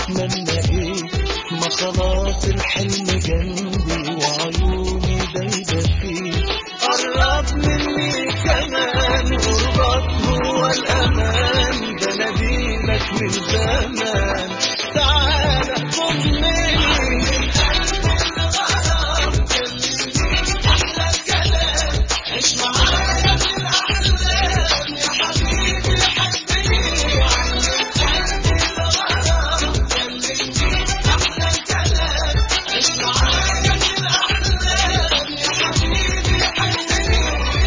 اتمنى ايه ما خلاص الحلم جنبي وعيوني دايبة فيه قرب مني كمان غربك هو الأمان بناديلك من زمان تعالى طمني عيش معايا في الأحلام يا حبيبي حبني علم قلبي الغرام كلمني أحلى الكلام عيش معايا في الأحلام يا حبيبي حبني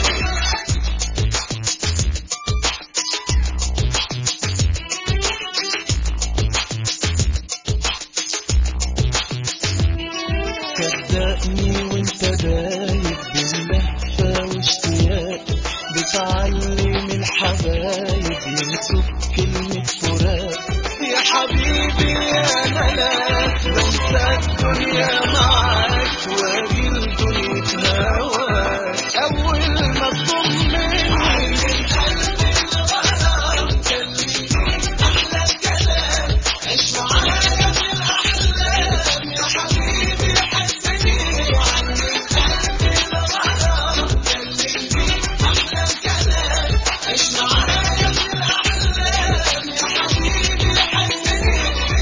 صدقني وانت دايب باللهفة واشتياق بتعلم الحبايب ينسوا كلمة فراق يا حبيبي يا ملاك بنسى الدنيا معاك واجي الدنيا هواك أول ما تضمني من قلبي الغرام كلمني أحلى الكلام عيش معايا في الأحلام يا حبيبي حبني علم قلبي الغرام كلمني أحلى الكلام عيش معايا في الأحلام يا حبيبي حبني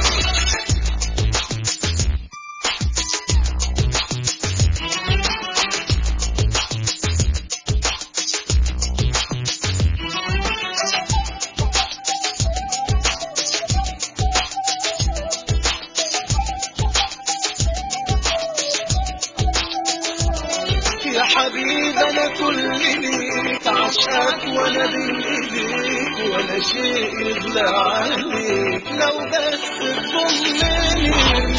يا حبيب انا كل ليك عشقك وانا بين ايديك ولا شيء يغلى عليك لو بس تطمني